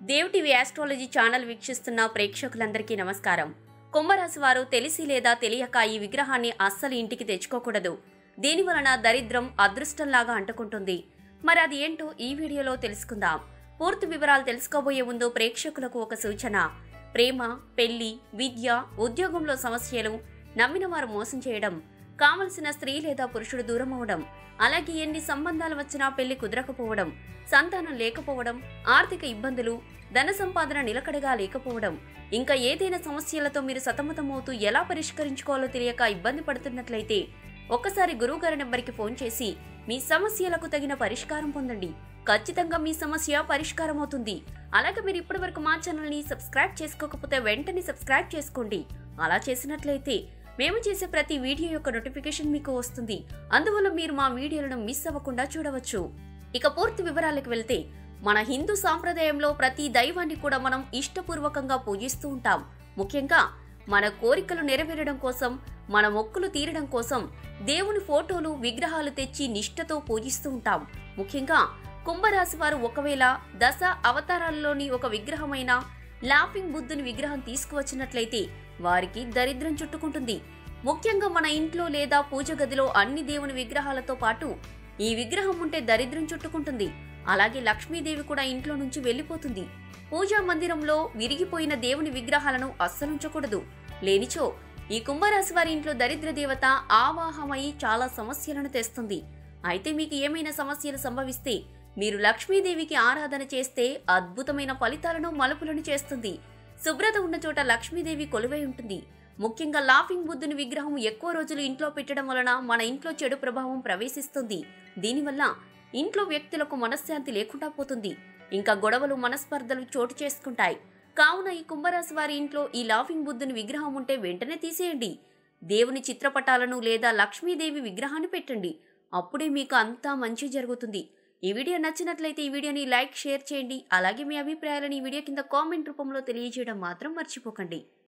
Dev TV astrology channel వీక్షిస్తున్న ప్రేక్షకులందరికీ నమస్కారం కుంభరాశి వారు తెలిసి లేదా తెలియక ఈ విగ్రహాన్ని అస్సలు ఇంటికి తెచ్చుకోకూడదు దీని వలన దరిద్రం అదృష్టంలాగా అంటుకుంటుంది మరి అది ఏంటో ఈ వీడియోలో తెలుసుకుందాం పూర్తి వివరాలు తెలుసుకోబోయే ముందు ప్రేక్షకులకు ఒక సూచన ప్రేమ పెళ్లి విద్య ఉద్యోగంలో సమస్యలు నమ్మిన వారు మోసం చేయడం కావలసిన స్త్రీ లేదా పురుషుడు దూరం అవడం అలాగే ఎన్ని సంబంధాలు వచ్చినా పెళ్లి కుదరకపోవడం సంతానం లేకపోవడం ఆర్థిక ఇబ్బందులు ధన సంపాదన నిలకడగా లేకపోవడం ఇంకా ఏదైనా సమస్యలతో మీరు సతమతమవుతూ ఎలా పరిష్కరించుకోవాలో తెలియక ఇబ్బంది పడుతున్నట్లయితే ఒక్కసారి గురువుగారి నెంబర్కి ఫోన్ చేసి మీ సమస్యలకు తగిన పరిష్కారం పొందండి ఖచ్చితంగా మీ సమస్య పరిష్కారం అవుతుంది అలాగే మీరు ఇప్పటివరకు మా ఛానల్ని సబ్స్క్రైబ్ చేసుకోకపోతే వెంటనే సబ్స్క్రైబ్ చేసుకోండి అలా చేసినట్లయితే మేము చేసే ప్రతి వీడియో యొక్క నోటిఫికేషన్ మీకు వస్తుంది అందువల్ల మీరు మా వీడియోలను మిస్ అవ్వకుండా చూడవచ్చు ఇక పూర్తి వివరాలకు వెళ్తే మన హిందూ సాంప్రదాయంలో ప్రతి దైవాన్ని కూడా మనం ఇష్టపూర్వకంగా పూజిస్తూ ఉంటాం ముఖ్యంగా మన కోరికలు నెరవేరడం కోసం మన మొక్కులు తీరడం కోసం దేవుని ఫోటోలు విగ్రహాలు తెచ్చి నిష్ఠతో పూజిస్తూ ఉంటాం ముఖ్యంగా కుంభరాశి వారు ఒకవేళ దశ అవతారాల్లోని ఒక విగ్రహమైన లాఫింగ్ బుద్ధుని విగ్రహం తీసుకువచ్చినట్లయితే వారికి దరిద్రం చుట్టుకుంటుంది ముఖ్యంగా మన ఇంట్లో లేదా పూజ గదిలో అన్ని దేవుని విగ్రహాలతో పాటు ఈ విగ్రహం ఉంటే దరిద్రం చుట్టుకుంటుంది అలాగే లక్ష్మీదేవి కూడా ఇంట్లో నుంచి వెళ్ళిపోతుంది పూజా మందిరంలో విరిగిపోయిన దేవుని విగ్రహాలను అస్సలుంచకూడదు లేనిచో ఈ కుంభరాశి వారి ఇంట్లో దరిద్ర దేవత ఆవాహమై చాలా సమస్యలను తెస్తుంది అయితే మీకు ఏమైనా సమస్యలు సంభవిస్తే మీరు లక్ష్మీదేవికి ఆరాధన చేస్తే అద్భుతమైన ఫలితాలను మలుపులను చేస్తుంది శుభ్రత ఉన్న చోట లక్ష్మీదేవి కొలువై ఉంటుంది ముఖ్యంగా లాఫింగ్ బుద్ధుని విగ్రహం ఎక్కువ రోజులు ఇంట్లో పెట్టడం వలన మన ఇంట్లో చెడు ప్రభావం ప్రవేశిస్తుంది దీనివల్ల ఇంట్లో వ్యక్తులకు మనశ్శాంతి లేకుండా పోతుంది ఇంకా గొడవలు మనస్పర్ధలు చోటు చేసుకుంటాయి కావున ఈ కుంభరాశి వారి ఇంట్లో ఈ లాఫింగ్ బుద్ధుని విగ్రహం ఉంటే వెంటనే తీసేయండి దేవుని చిత్రపటాలను లేదా లక్ష్మీదేవి విగ్రహాన్ని పెట్టండి అప్పుడే మీకు అంతా మంచి జరుగుతుంది ఈ వీడియో నచ్చినట్లయితే ఈ వీడియోని లైక్ షేర్ చేయండి అలాగే మీ అభిప్రాయాలను ఈ వీడియో కింద కామెంట్ రూపంలో తెలియజేయడం మాత్రం మర్చిపోకండి